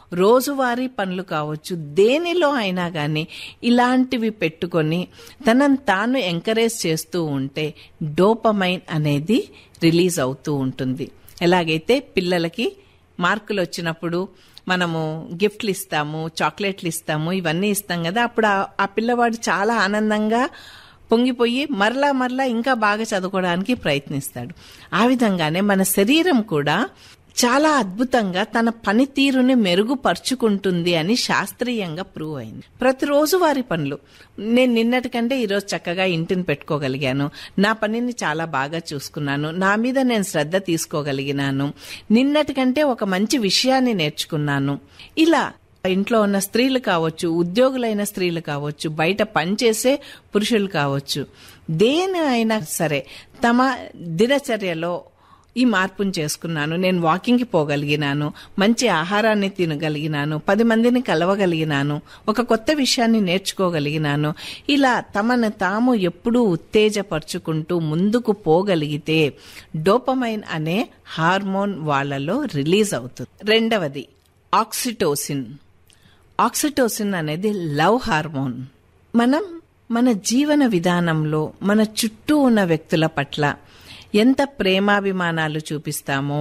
రోజువారీ పనులు కావచ్చు దేనిలో అయినా కానీ ఇలాంటివి పెట్టుకొని తనను తాను ఎంకరేజ్ చేస్తూ ఉంటే డోపమైన్ అనేది రిలీజ్ అవుతూ ఉంటుంది ఎలాగైతే పిల్లలకి మార్కులు వచ్చినప్పుడు మనము గిఫ్ట్లు ఇస్తాము చాక్లెట్లు ఇస్తాము ఇవన్నీ ఇస్తాం కదా అప్పుడు ఆ- ఆ పిల్లవాడు చాలా ఆనందంగా పొంగిపోయి మరలా మరలా ఇంకా బాగా చదువుకోవడానికి ప్రయత్నిస్తాడు ఆ విధంగానే మన శరీరం కూడా చాలా అద్భుతంగా తన పనితీరుని మెరుగుపరుచుకుంటుంది అని శాస్త్రీయంగా ప్రూవ్ అయింది ప్రతిరోజు వారి పనులు నేను నిన్నటి కంటే ఈరోజు చక్కగా ఇంటిని పెట్టుకోగలిగాను నా పనిని చాలా బాగా చూసుకున్నాను నా మీద నేను శ్రద్ధ తీసుకోగలిగినాను నిన్నటి కంటే ఒక మంచి విషయాన్ని నేర్చుకున్నాను ఇలా ఇంట్లో ఉన్న స్త్రీలు కావచ్చు ఉద్యోగులైన స్త్రీలు కావచ్చు బయట పనిచేసే పురుషులు కావచ్చు దేని అయినా సరే తమ దినచర్యలో ఈ మార్పును చేసుకున్నాను నేను వాకింగ్కి పోగలిగినాను మంచి ఆహారాన్ని తినగలిగినాను పది మందిని కలవగలిగినాను ఒక కొత్త విషయాన్ని నేర్చుకోగలిగినాను ఇలా తమను తాము ఎప్పుడూ ఉత్తేజపరుచుకుంటూ ముందుకు పోగలిగితే డోపమైన్ అనే హార్మోన్ వాళ్ళలో రిలీజ్ అవుతుంది రెండవది ఆక్సిటోసిన్ ఆక్సిటోసిన్ అనేది లవ్ హార్మోన్ మనం మన జీవన విధానంలో మన చుట్టూ ఉన్న వ్యక్తుల పట్ల ఎంత ప్రేమాభిమానాలు చూపిస్తామో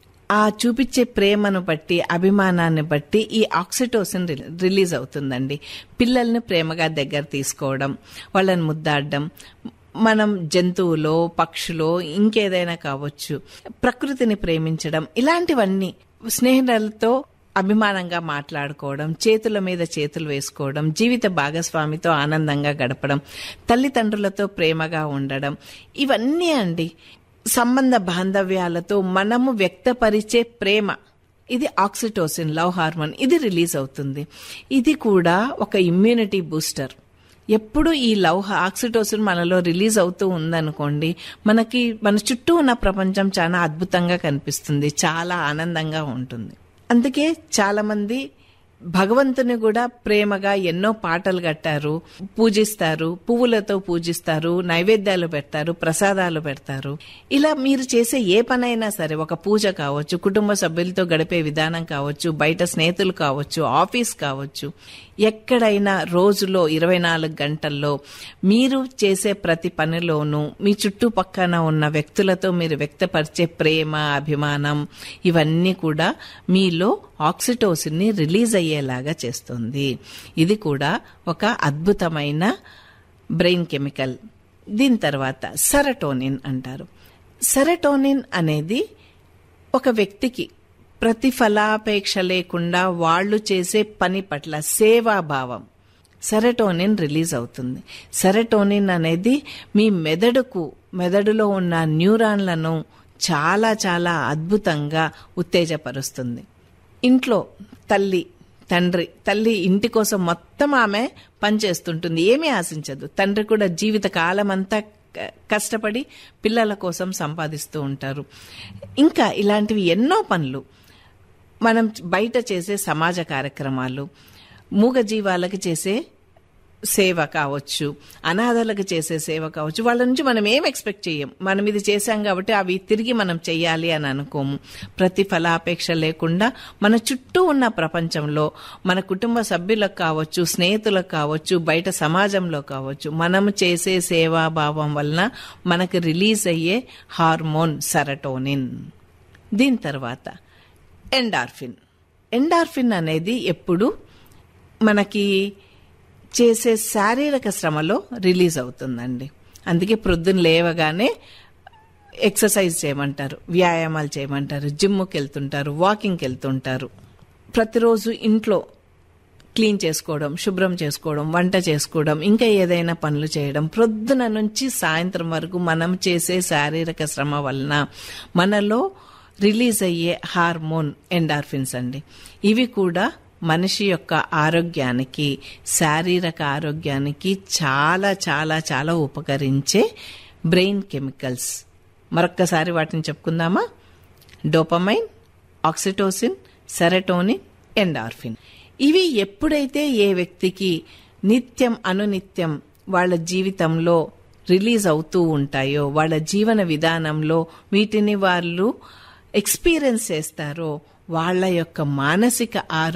ఆ చూపించే ప్రేమను బట్టి అభిమానాన్ని బట్టి ఈ ఆక్సిటోసిన్ రి- రిలీజ్ అవుతుందండి పిల్లల్ని ప్రేమగా దగ్గర తీసుకోవడం వాళ్ళని ముద్దాడడం మనం జంతువులో పక్షులో ఇంకేదైనా కావచ్చు ప్రకృతిని ప్రేమించడం ఇలాంటివన్నీ స్నేహితులతో అభిమానంగా మాట్లాడుకోవడం చేతుల మీద చేతులు వేసుకోవడం జీవిత భాగస్వామితో ఆనందంగా గడపడం తల్లిదండ్రులతో ప్రేమగా ఉండడం ఇవన్నీ అండి సంబంధ బాంధవ్యాలతో మనము వ్యక్తపరిచే ప్రేమ ఇది ఆక్సిటోసిన్ లవ్ హార్మోన్ ఇది రిలీజ్ అవుతుంది ఇది కూడా ఒక ఇమ్యూనిటీ బూస్టర్ ఎప్పుడు ఈ లవ్ ఆక్సిటోసిన్ మనలో రిలీజ్ అవుతూ ఉందనుకోండి మనకి మన చుట్టూ ఉన్న ప్రపంచం చాలా అద్భుతంగా కనిపిస్తుంది చాలా ఆనందంగా ఉంటుంది అందుకే చాలా మంది భగవంతుని కూడా ప్రేమగా ఎన్నో పాటలు కట్టారు పూజిస్తారు పువ్వులతో పూజిస్తారు నైవేద్యాలు పెడతారు ప్రసాదాలు పెడతారు ఇలా మీరు చేసే ఏ పనైనా సరే ఒక పూజ కావచ్చు కుటుంబ సభ్యులతో గడిపే విధానం కావచ్చు బయట స్నేహితులు కావచ్చు ఆఫీస్ కావచ్చు ఎక్కడైనా రోజులో ఇరవై నాలుగు గంటల్లో మీరు చేసే ప్రతి పనిలోనూ మీ చుట్టుపక్కన ఉన్న వ్యక్తులతో మీరు వ్యక్తపరిచే ప్రేమ అభిమానం ఇవన్నీ కూడా మీలో ఆక్సిటోసిన్ని రిలీజ్ అయ్యేలాగా చేస్తుంది ఇది కూడా ఒక అద్భుతమైన బ్రెయిన్ కెమికల్ దీని తర్వాత సెరటోనిన్ అంటారు సెరటోనిన్ అనేది ఒక వ్యక్తికి ప్రతిఫలాపేక్ష లేకుండా వాళ్ళు చేసే పని పట్ల సేవాభావం సెరటోనిన్ రిలీజ్ అవుతుంది సెరటోనిన్ అనేది మీ మెదడుకు మెదడులో ఉన్న న్యూరాన్లను చాలా చాలా అద్భుతంగా ఉత్తేజపరుస్తుంది ఇంట్లో తల్లి తండ్రి తల్లి ఇంటి కోసం మొత్తం ఆమె పనిచేస్తుంటుంది ఏమీ ఆశించదు తండ్రి కూడా జీవిత కాలం అంతా క- కష్టపడి పిల్లల కోసం సంపాదిస్తూ ఉంటారు ఇంకా ఇలాంటివి ఎన్నో పనులు మనం బయట చేసే సమాజ కార్యక్రమాలు మూగజీవాలకు చేసే సేవ కావచ్చు అనాథలకు చేసే సేవ కావచ్చు వాళ్ళ నుంచి మనం ఏం ఎక్స్పెక్ట్ చేయం మనం ఇది చేశాం కాబట్టి అవి తిరిగి మనం చెయ్యాలి అని అనుకోము ప్రతిఫలాపేక్ష లేకుండా మన చుట్టూ ఉన్న ప్రపంచంలో మన కుటుంబ సభ్యులకు కావచ్చు స్నేహితులకు కావచ్చు బయట సమాజంలో కావచ్చు మనం చేసే సేవాభావం వలన మనకు రిలీజ్ అయ్యే హార్మోన్ సెరటోనిన్ దీని తర్వాత ఎండార్ఫిన్ ఎండార్ఫిన్ అనేది ఎప్పుడు మనకి చేసే శారీరక శ్రమలో రిలీజ్ అవుతుందండి అందుకే ప్రొద్దున లేవగానే ఎక్సర్సైజ్ చేయమంటారు వ్యాయామాలు చేయమంటారు జిమ్కి వెళ్తుంటారు వాకింగ్కి వెళ్తుంటారు ప్రతిరోజు ఇంట్లో క్లీన్ చేసుకోవడం శుభ్రం చేసుకోవడం వంట చేసుకోవడం ఇంకా ఏదైనా పనులు చేయడం ప్రొద్దున నుంచి సాయంత్రం వరకు మనం చేసే శారీరక శ్రమ వలన మనలో రిలీజ్ అయ్యే హార్మోన్ ఎండార్ఫిన్స్ అండి ఇవి కూడా మనిషి యొక్క ఆరోగ్యానికి శారీరక ఆరోగ్యానికి చాలా చాలా చాలా ఉపకరించే బ్రెయిన్ కెమికల్స్ మరొక్కసారి వాటిని చెప్పుకుందామా డోపమైన్ ఆక్సిటోసిన్ సెరటోనిన్ ఎండార్ఫిన్ ఇవి ఎప్పుడైతే ఏ వ్యక్తికి నిత్యం అనునిత్యం వాళ్ళ జీవితంలో రిలీజ్ అవుతూ ఉంటాయో వాళ్ళ జీవన విధానంలో వీటిని వాళ్ళు ఎక్స్పీరియన్స్ చేస్తారో వాళ్ళ యొక్క మానసిక ఆరోగ్యం